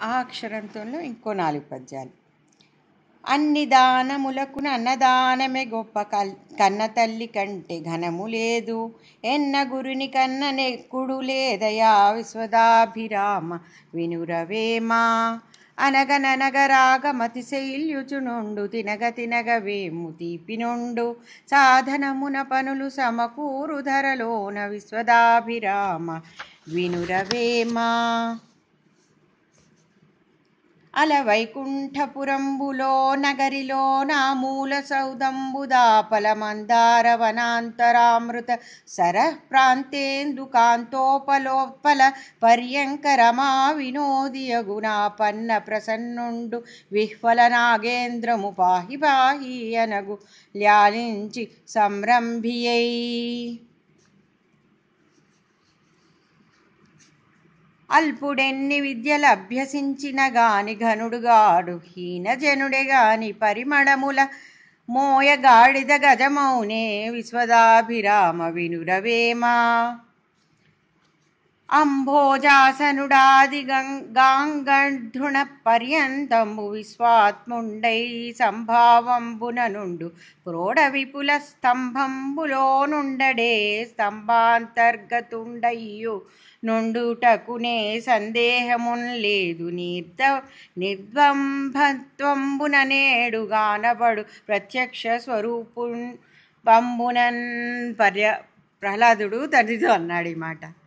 ఆ అక్షరంతో ఇంకో నాలుగు పద్యాలు అన్ని దానములకు అన్నదానమే గొప్ప కల్ కన్న తల్లి కంటే ఘనము లేదు ఎన్న గురుని కన్న నెక్కుడు లేదయా విశ్వదాభిరామ వినురవేమా అనగననగరాగమతి శైల్యుచునుండు తినగ తినగ వేము తీపినుండు సాధనమున పనులు సమకూరు ధరలోన విశ్వదాభిరామ వినురవేమా అల వైకుంఠపురంబులో నగరిలో నా మూల సౌదంబుదాపల మందార వనాంతరామృత సరః ప్రాంతేందు కాంతోపలోపల పర్యంకరమా వినోదియగునా పన్న ప్రసన్నుండు విహ్వల నాగేంద్రము పాహి పాహి అనగు ల్యాలించి సంరంభియై అల్పుడెన్ని విద్యలు అభ్యసించిన గాని ఘనుడుగాడు హీనజనుడే గాని పరిమళముల మోయగాడిద గజమౌనే విశ్వదాభిరామ వినురవేమా అంభోజాసనుడాది గాంగఢృణ పర్యంతంబు విశ్వాత్ముండై సంభావంబున నుండు ప్రోఢ విపుల స్తంభంబులోనుండడే స్తంభాంతర్గతుండయ్యు నుండుటకునే సందేహమున్ లేదు నిర్ద నిర్ద్వంభత్వంబున నేడు గానబడు ప్రత్యక్ష స్వరూపు పంబునన్ పర్య ప్రహ్లాదుడు తండ్రితో అన్నాడు ఈ మాట